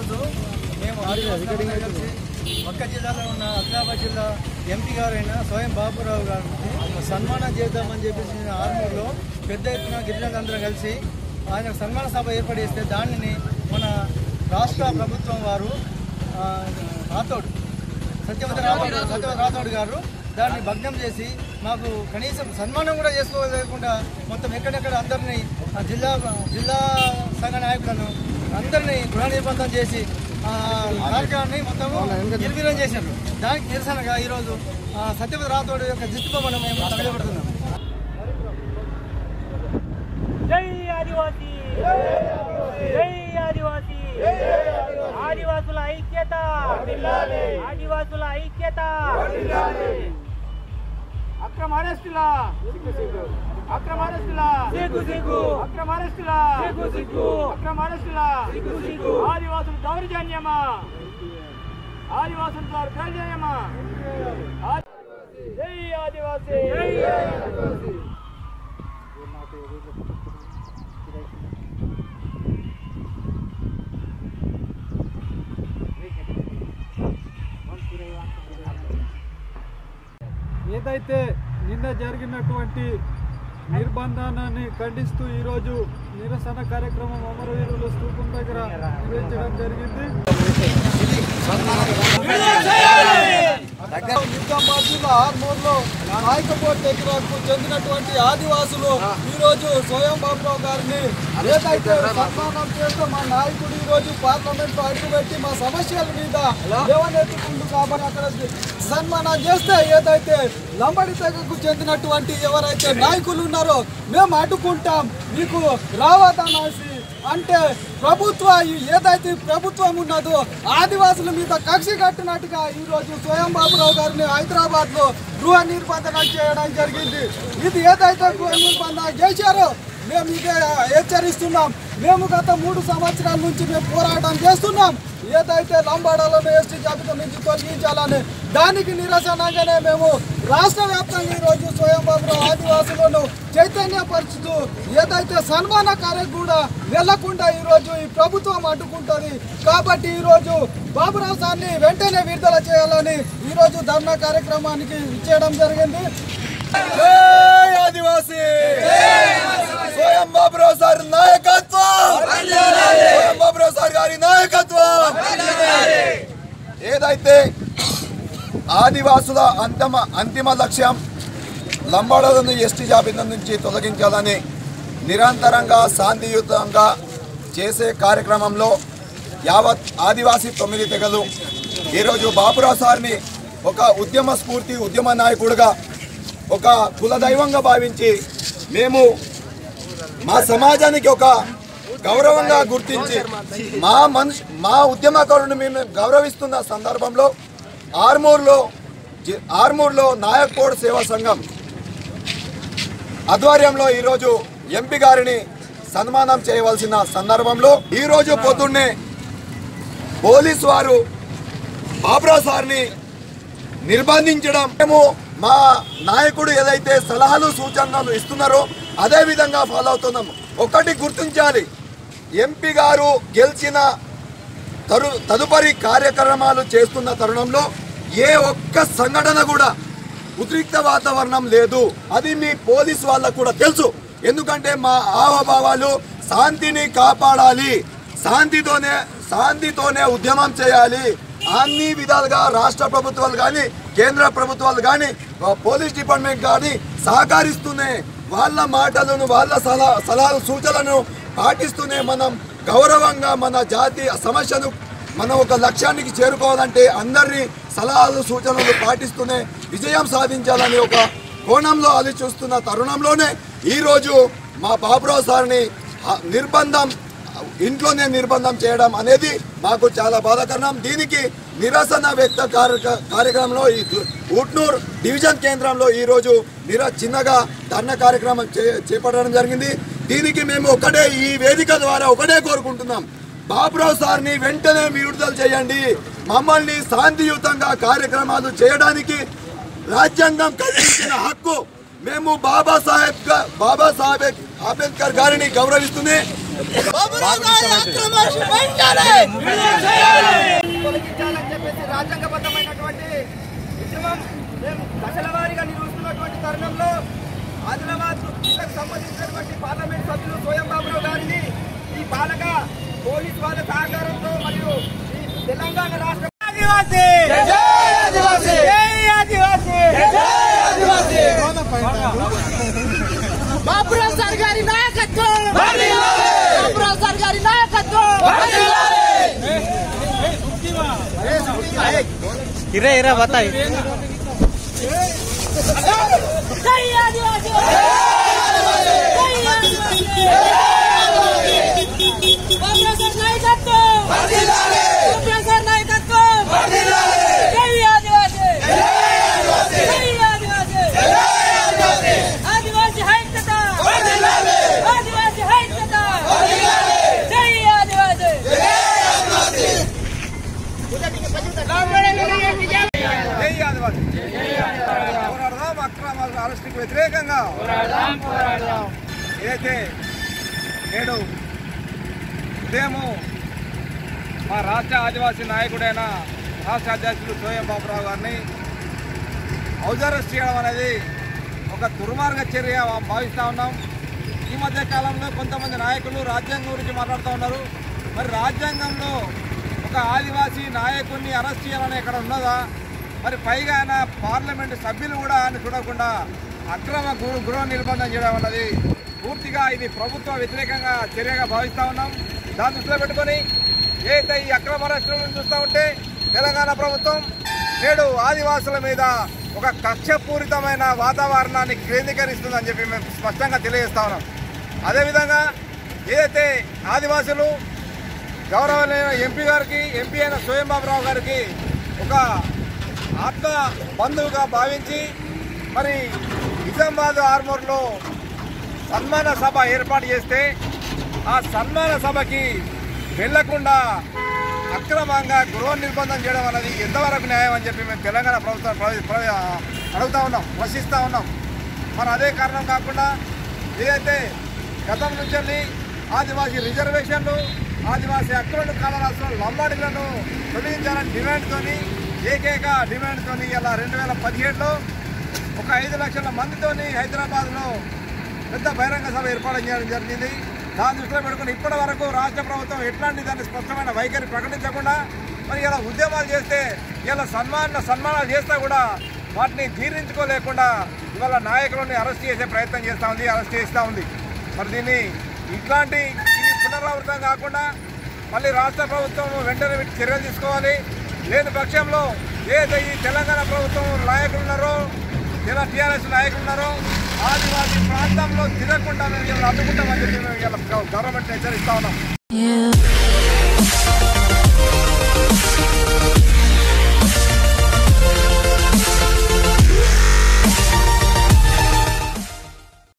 ఈరోజు మేము ఆదివాసులందరం కలిసి పక్క జిల్లాలో ఉన్న ఆదిలాబాద్ జిల్లా ఎంపీ గారైన స్వయం బాబురావు గారికి సన్మానం చేద్దామని చెప్పేసి నేను ఆర్మూర్లో పెద్ద ఎత్తున గిరిజనులందరం కలిసి ఆయన సన్మాన సభ ఏర్పాటు చేస్తే దానిని మన రాష్ట్ర ప్రభుత్వం వారు ఆ, రాథోడ్ సత్యవతి రాథోడ్ సత్యవతి రాథోడ్ గారు దాన్ని భగ్నం చేసి మాకు కనీసం సన్మానం కూడా చేసుకోలేకుండా మొత్తం ఎక్కడెక్కడ అందరినీ ఆ జిల్లా జిల్లా సంఘ నాయకులను అందరినీ గృహ నిర్బంధం చేసి ఆ కార్యక్రమాన్ని మొత్తం నిర్వీర్యం చేశారు దానికి నిరసనగా ఈరోజు ఆ సత్యవతి రాథోడ్ యొక్క దిష్టిబొమ్మను మేము తగలబడుతున్నాం జై ఆదివాసీ జై ఆదివాసీ ఆదివాసుల ఐక్యత ఆదివాసుల ఐక్యత అక్రమ అరెస్టుల అక్రమ అరెస్టుల సిగ్గు సిగ్గు అక్రమ అరెస్టుల సిగ్గు సిగ్గు అక్రమ అరెస్టుల సిగ్గు సిగ్గు ఆదివాసుల దౌర్జన్యమా ఆదివాసుల దౌర్జన్యమా జై ఆదివాసీ జై ఆదివాసీ ఏదైతే నిన్న జరిగినటువంటి నిర్బంధాన్ని ఖండిస్తూ ఈరోజు నిరసన కార్యక్రమం అమరవీరుల స్తూపం దగ్గర నిర్వహించడం జరిగింది నిజామాబాద్ జిల్లా ఆర్మూర్లో నాయకపోట్ దగ్గరకు చెందినటువంటి ఆదివాసులు ఈ రోజు స్వయం బాబురావు గారిని ఏదైతే సన్మానం చేస్తూ మా నాయకుడు ఈ రోజు పార్లమెంట్ లో అడ్డుపెట్టి మా సమస్యల మీద లేవనెత్తుకుంటూ కాబట్టి అక్కడ సన్మానం చేస్తే ఏదైతే లంబడి తెగకు చెందినటువంటి ఎవరైతే నాయకులు ఉన్నారో మేము అడ్డుకుంటాం మీకు రావద్దనేసి అంటే ప్రభుత్వ ఈ- ఏదైతే ప్రభుత్వం ఉన్నదో ఆదివాసుల మీద కక్ష కట్టినట్టుగా ఈ రోజు స్వయం బాబురావు గారిని హైదరాబాద్ లో గృహ నిర్బంధన చేయడం జరిగింది ఇది ఏదైతే గృహ నిర్బంధన చేశారో మేము ఇదే హెచ్చరిస్తున్నాం మేము గత మూడు సంవత్సరాల నుంచి మేము పోరాటం చేస్తున్నాం ఏదైతే లంబాడాలను ఎస్టీ జాబితా నుంచి తొలగించాలని దానికి నిరసనగానే మేము రాష్ట్ర వ్యాప్తంగా ఈరోజు స్వయం బాబురావు ఆదివాసులను చైతన్యపరుచుతూ ఏదైతే సన్మాన కార్యం కూడా వెళ్లకుండా ఈరోజు ఈ ప్రభుత్వం అడ్డుకుంటుంది కాబట్టి ఈరోజు బాబురావు సార్ని వెంటనే విడుదల చేయాలని ఈరోజు ధర్నా కార్యక్రమానికి ఇచ్చేయడం జరిగింది జై ఆదివాసీ స్వయం బాబురావు సార్ నాయకత్వం స్వయం బాబురావు సార్ గారి నాయకత్వం ఏదైతే ఆదివాసుల అంతిమ అంతిమ లక్ష్యం లంబాడలను ఎస్టీ జాబితా నుంచి తొలగించాలని నిరంతరంగా శాంతియుతంగా చేసే కార్యక్రమంలో యావత్ ఆదివాసీ తొమ్మిది తెగలు ఈరోజు బాబురావు సార్ని ఒక ఉద్యమ స్ఫూర్తి ఉద్యమ నాయకుడిగా ఒక కులదైవంగా భావించి మేము మా సమాజానికి ఒక గౌరవంగా గుర్తించి మా మనిషి మా ఉద్యమకారుని మేము గౌరవిస్తున్న సందర్భంలో ఆర్మూర్లో జి- ఆర్మూర్లో నాయకోడ్ సేవా సంఘం ఆధ్వర్యంలో ఈరోజు ఎంపీ గారిని సన్మానం చేయవలసిన సందర్భంలో ఈరోజు పొద్దున్నే పోలీసు వారు బాబ్రా సార్ని నిర్బంధించడం మేము మా నాయకుడు ఏదైతే సలహాలు సూచనలు ఇస్తున్నారో అదే విధంగా ఫాలో అవుతున్నాం ఒకటి గుర్తించాలి ఎంపీ గారు గెలిచిన తరు తదుపరి కార్యక్రమాలు చేస్తున్న తరుణంలో ఏ ఒక్క సంఘటన కూడా ఉద్రిక్త వాతావరణం లేదు అది మీ పోలీస్ వాళ్ళకు కూడా తెలుసు ఎందుకంటే మా హావభావాలు శాంతిని కాపాడాలి శాంతితోనే శాంతితోనే ఉద్యమం చేయాలి అన్ని విధాలుగా రాష్ట్ర ప్రభుత్వాలు కానీ కేంద్ర ప్రభుత్వాలు కానీ ఆ, పోలీస్ డిపార్ట్మెంట్ కానీ సహకరిస్తూనే వాళ్ళ మాటలను వాళ్ళ సలహా సలహాలు సూచనలను పాటిస్తూనే మనం గౌరవంగా మన జాతి సమస్యను మనం ఒక లక్ష్యానికి చేరుకోవాలంటే అందరినీ సలహాలు సూచనలు పాటిస్తూనే విజయం సాధించాలని ఒక కోణంలో అది చూస్తున్న తరుణంలోనే ఈరోజు మా బాబురావు సార్ని ఆ, నిర్బంధం ఇంట్లోనే నిర్బంధం చేయడం అనేది మాకు చాలా బాధాకరణం దీనికి నిరసన వ్యక్త కార్య- కార్యక్రమంలో ఈ దు- ఉట్నూర్ డివిజన్ కేంద్రంలో ఈరోజు నిర చిన్నగా ధర్నా కార్యక్రమం చే చేపట్టడం జరిగింది దీనికి మేము ఒకటే ఈ వేదిక ద్వారా ఒకటే కోరుకుంటున్నాం బాబురావు సార్ని వెంటనే విడుదల చేయండి మమ్మల్ని శాంతియుతంగా కార్యక్రమాలు చేయడానికి రాజ్యాంగం కల్పించిన హక్కు మేము బాబాసాహెబ్ గా- బాబాసాహెబ్ అంబేద్కర్ గారిని గౌరవిస్తూనే తొలగించాలని చెప్పేసి రాజ్యాంగబద్ధమైనటువంటి ఉద్యమం మేము దశల వారీగా నిర్వహిస్తున్నటువంటి తరుణంలో ఆదిలాబాద్ జిల్లాకు సంబంధించినటువంటి పార్లమెంట్ సభ్యులు స్వయం బాబురావు గారిని ఈ పాలక పోలీస్ వాళ్ళ సహకారంతో మరియు ఈ తెలంగాణ రాష్ట్ర ఆదివాసీ జై ఆదివాసీ బాబురావు సార్ గారి నాయకత్వం బాబురావు సార్ గారి నాయకత్వం ఇరే ఇరా బతాయి జై ఆదివాసీ జై ఆదివాసీ బాబురావు సార్ నాయకత్వం బాబురావు సార్ నాయకత్వం జై ఆదివాసీ జై ఆదివాసీ ఆదివాసీ ఐక్యత ఆదివాసీ ఐక్యత జై ఆదివాసీ జై ఆదివాసీ పోరాడదాం అక్రమాల అరెస్టుకు వ్యతిరేకంగా ఏదైతే నేడు ఉదయము మా రాష్ట్ర ఆదివాసీ నాయకుడైన రాష్ట్ర అధ్యక్షుడు సోయం బాబురావు గారిని హౌస్ అరెస్ట్ చేయడం అనేది ఒక దుర్మార్గ చర్య భావిస్తూ ఉన్నాం ఈ మధ్య కాలంలో కొంతమంది నాయకులు రాజ్యాంగం గురించి మాట్లాడుతూ ఉన్నారు మరి రాజ్యాంగంలో ఒక ఆదివాసీ నాయకుడిని అరెస్ట్ చేయాలని ఎక్కడ ఉన్నదా మరి పైగా ఆయన పార్లమెంటు సభ్యులు కూడా ఆయన చూడకుండా అక్రమ గృహ గృహ నిర్బంధం చేయడం అన్నది పూర్తిగా ఇది ప్రభుత్వ వ్యతిరేకంగా చర్యగా భావిస్తూ ఉన్నాం దాన్ని దృష్టిలో పెట్టుకొని ఏదైతే ఈ అక్రమ అరెస్టులను చూస్తూ ఉంటే తెలంగాణ ప్రభుత్వం నేడు ఆదివాసుల మీద ఒక కక్షపూరితమైన వాతావరణాన్ని కేంద్రీకరిస్తుందని చెప్పి మేము స్పష్టంగా తెలియజేస్తా ఉన్నాం అదేవిధంగా ఏదైతే ఆదివాసులు గౌరవనీయ ఎంపీ గారికి ఎంపీ అయిన స్వయం బాబురావు గారికి ఒక ఆత్మ బంధువుగా భావించి మరి నిజామాబాద్ ఆర్మూర్లో సన్మాన సభ ఏర్పాటు చేస్తే ఆ సన్మాన సభకి వెళ్లకుండా అక్రమంగా గృహ నిర్బంధం చేయడం అనేది ఎంతవరకు న్యాయం అని చెప్పి మేము తెలంగాణ ప్రభుత్వం ప్ర- ప్ర- అడుగుతా ఉన్నాం ప్రశ్నిస్తూ ఉన్నాం మరి అదే కారణం కాకుండా ఏదైతే గతం నుంచి వెళ్ళి ఆదివాసీ రిజర్వేషన్లు ఆదివాసీ హక్కులను కాలరాసిన లంబాడీలను తొలగించాలని డిమాండ్తోని ఏకైక డిమాండ్తోని ఇలా రెండు వేల పదిహేడులో ఒక ఐదు లక్షల మందితోని హైదరాబాద్లో పెద్ద బహిరంగ సభ ఏర్పాటు చేయడం జరిగింది దాని దృష్టిలో పెట్టుకుని ఇప్పటి వరకు రాష్ట్ర ప్రభుత్వం ఎట్లాంటి దాన్ని స్పష్టమైన వైఖరి ప్రకటించకుండా మరి ఇలా ఉద్యమాలు చేస్తే ఇలా సన్మాన సన్మానాలు చేస్తా కూడా వాటిని జీర్ణించుకోలేకుండా ఇవాళ నాయకులని అరెస్ట్ చేసే ప్రయత్నం చేస్తూ ఉంది అరెస్ట్ చేస్తూ ఉంది మరి దీన్ని ఇట్లాంటి ఇది పునరావృతం కాకుండా మళ్ళీ రాష్ట్ర ప్రభుత్వం వెంటనే వీటి చర్యలు తీసుకోవాలి లేని పక్షంలో ఏదైతే ఈ తెలంగాణ ప్రభుత్వం నాయకులు ఉన్నారో ఇలా టీఆర్ఎస్ నాయకులు ఉన్నారో ఆదివాసీ ప్రాంతంలో తిరగకుండా మేము ఇలా అడ్డుకుంటామని చెప్పి మేము ఇలా గవర్నమెంట్ హెచ్చరిస్తా ఉన్నాం You